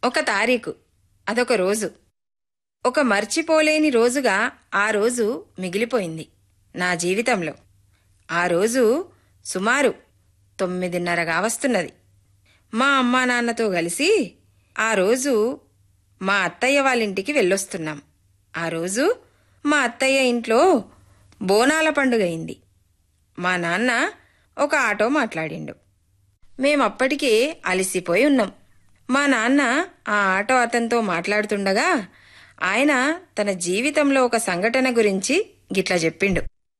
ఒక తారీఖు అదొక రోజు ఒక మర్చిపోలేని రోజుగా ఆ రోజు మిగిలిపోయింది నా జీవితంలో ఆ రోజు సుమారు తొమ్మిదిన్నరగా వస్తున్నది మా అమ్మా నాన్నతో కలిసి ఆ రోజు మా అత్తయ్య వాళ్ళింటికి వెళ్ళొస్తున్నాం ఆ రోజు మా అత్తయ్య ఇంట్లో బోనాల పండుగ అయింది మా నాన్న ఒక ఆటో మాట్లాడిండు మేమప్పటికే అలసిపోయి ఉన్నాం మా నాన్న ఆ ఆటో అతనితో మాట్లాడుతుండగా ఆయన తన జీవితంలో ఒక సంఘటన గురించి గిట్లా చెప్పిండు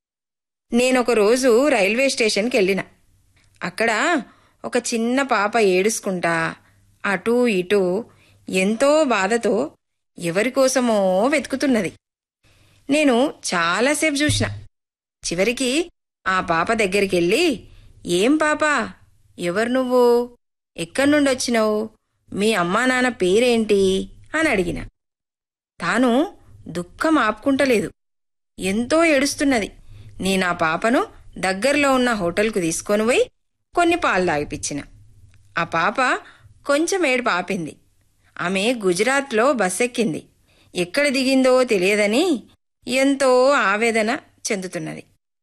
నేనొక రోజు రైల్వే స్టేషన్కి వెళ్ళిన అక్కడ ఒక చిన్న పాప ఏడుసుకుంటా అటూ ఇటూ ఎంతో బాధతో ఎవరికోసమో వెతుకుతున్నది నేను చాలాసేపు చూసిన చివరికి ఆ పాప దగ్గరికి వెళ్ళి ఏం పాపా ఎవరు నువ్వు ఎక్కడి నుండి వచ్చినావు మీ అమ్మా నాన్న పేరేంటి అని అడిగిన తాను దుఃఖం ఆపుకుంటలేదు ఎంతో ఏడుస్తున్నది నేను ఆ పాపను దగ్గరలో ఉన్న హోటల్కు తీసుకొని పోయి కొన్ని పాలు తాగిపించిన ఆ పాప కొంచెం ఏడుపు ఆపింది ఆమె గుజరాత్లో బస్ ఎక్కింది ఎక్కడ దిగిందో తెలియదని ఎంతో ఆవేదన చెందుతున్నది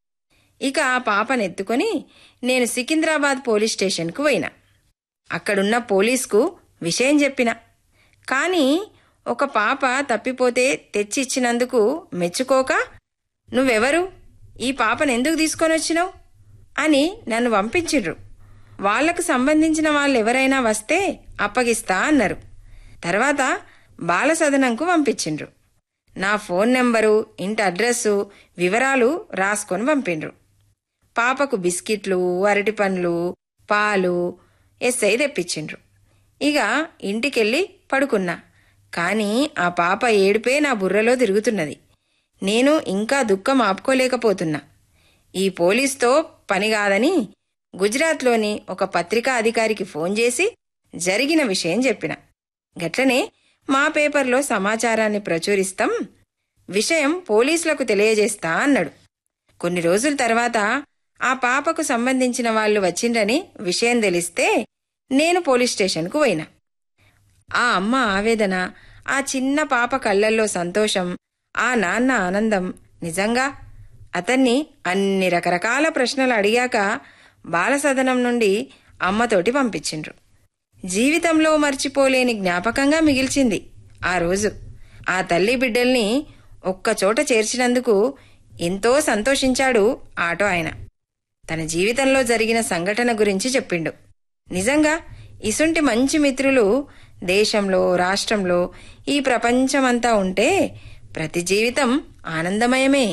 ఇక ఆ పాపను ఎత్తుకొని నేను సికింద్రాబాద్ పోలీస్ స్టేషన్కు పోయినా అక్కడున్న పోలీస్కు విషయం చెప్పిన కానీ ఒక పాప తప్పిపోతే తెచ్చి ఇచ్చినందుకు మెచ్చుకోక నువ్వెవరు ఈ పాపను ఎందుకు తీసుకొని వచ్చినావు అని నన్ను పంపించిండ్రు వాళ్లకు సంబంధించిన వాళ్ళెవరైనా వస్తే అప్పగిస్తా అన్నారు తర్వాత బాలసదనంకు పంపించిండ్రు నా ఫోన్ నెంబరు ఇంటి అడ్రస్సు వివరాలు రాసుకొని పంపిండ్రు పాపకు బిస్కెట్లు అరటి పండ్లు పాలు ఎస్ఐ తెప్పించిండ్రు ఇక ఇంటికెళ్ళి పడుకున్నా కానీ ఆ పాప ఏడుపే నా బుర్రలో తిరుగుతున్నది నేను ఇంకా దుఃఖం ఆపుకోలేకపోతున్నా ఈ పోలీస్తో పని కాదని గుజరాత్లోని ఒక పత్రికా అధికారికి ఫోన్ చేసి జరిగిన విషయం చెప్పిన గట్లనే మా పేపర్లో సమాచారాన్ని ప్రచురిస్తాం విషయం పోలీసులకు తెలియజేస్తా అన్నాడు కొన్ని రోజుల తర్వాత ఆ పాపకు సంబంధించిన వాళ్ళు వచ్చిండ్రని విషయం తెలిస్తే నేను పోలీస్ స్టేషన్కు పోయినా ఆ అమ్మ ఆవేదన ఆ చిన్న పాప కళ్ళల్లో సంతోషం ఆ నాన్న ఆనందం నిజంగా అతన్ని అన్ని రకరకాల ప్రశ్నలు అడిగాక బాలసదనం నుండి అమ్మతోటి పంపించిండ్రు జీవితంలో మర్చిపోలేని జ్ఞాపకంగా మిగిల్చింది ఆ రోజు ఆ తల్లి బిడ్డల్ని ఒక్కచోట చేర్చినందుకు ఎంతో సంతోషించాడు ఆటో ఆయన తన జీవితంలో జరిగిన సంఘటన గురించి చెప్పిండు నిజంగా ఇసుంటి మంచి మిత్రులు దేశంలో రాష్ట్రంలో ఈ ప్రపంచమంతా ఉంటే ప్రతి జీవితం ఆనందమయమే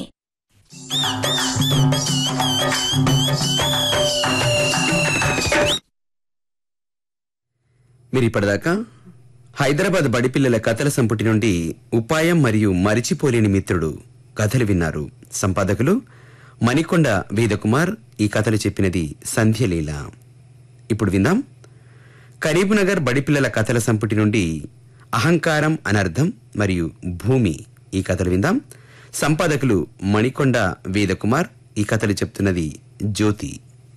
మీరు ఇప్పటిదాకా హైదరాబాద్ బడిపిల్లల కథల సంపుటి నుండి ఉపాయం మరియు మరిచిపోలేని మిత్రుడు కథలు విన్నారు సంపాదకులు మణికొండ వేదకుమార్ ఈ కథలు చెప్పినది సంధ్యలీల ఇప్పుడు విందాం కరీంనగర్ బడిపిల్లల కథల సంపుటి నుండి అహంకారం అనర్థం మరియు భూమి ఈ కథలు విందాం సంపాదకులు మణికొండ వేదకుమార్ ఈ కథలు చెప్తున్నది జ్యోతి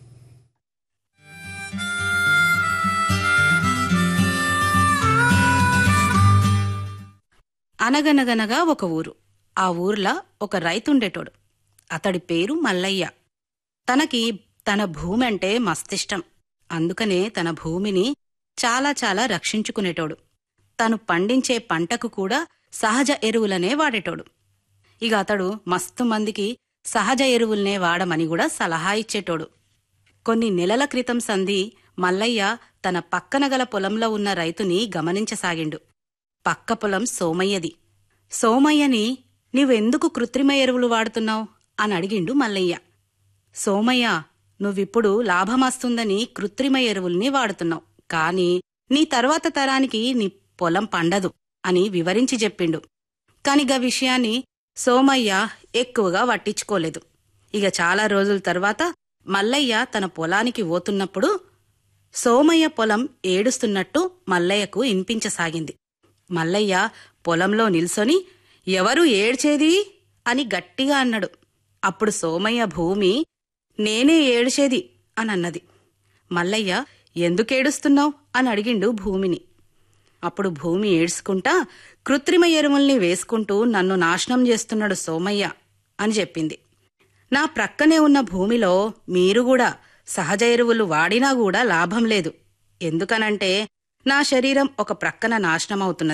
అనగనగనగా ఒక ఊరు ఆ ఊర్లో ఒక రైతుండేటోడు అతడి పేరు మల్లయ్య తనకి తన భూమి అంటే మస్తిష్టం అందుకనే తన భూమిని చాలా చాలా రక్షించుకునేటోడు తను పండించే పంటకు కూడా సహజ ఎరువులనే వాడేటోడు ఇక అతడు మస్తు మందికి సహజ ఎరువులనే వాడమని కూడా సలహా ఇచ్చేటోడు కొన్ని నెలల క్రితం సంధి మల్లయ్య తన పక్కన గల పొలంలో ఉన్న రైతుని గమనించసాగిండు పక్క పొలం సోమయ్యది సోమయ్యని నీవెందుకు కృత్రిమ ఎరువులు వాడుతున్నావు అని అడిగిండు మల్లయ్య సోమయ్య నువ్విప్పుడు లాభమస్తుందని కృత్రిమ ఎరువుల్ని వాడుతున్నావు కాని నీ తర్వాత తరానికి నీ పొలం పండదు అని వివరించి చెప్పిండు కానిగా విషయాన్ని సోమయ్య ఎక్కువగా పట్టించుకోలేదు ఇక చాలా రోజుల తర్వాత మల్లయ్య తన పొలానికి పోతున్నప్పుడు సోమయ్య పొలం ఏడుస్తున్నట్టు మల్లయ్యకు ఇన్పించసాగింది మల్లయ్య పొలంలో నిల్సొని ఎవరు ఏడ్చేది అని గట్టిగా అన్నాడు అప్పుడు సోమయ్య భూమి నేనే ఏడ్చేది అని అన్నది మల్లయ్య ఎందుకేడుస్తున్నావు అని అడిగిండు భూమిని అప్పుడు భూమి ఏడ్చుకుంటా కృత్రిమ ఎరువుల్ని వేసుకుంటూ నన్ను నాశనం చేస్తున్నాడు సోమయ్య అని చెప్పింది నా ప్రక్కనే ఉన్న భూమిలో మీరు కూడా సహజ ఎరువులు వాడినా కూడా లాభం లేదు ఎందుకనంటే నా శరీరం ఒక ప్రక్కన నాశనమవుతున్నది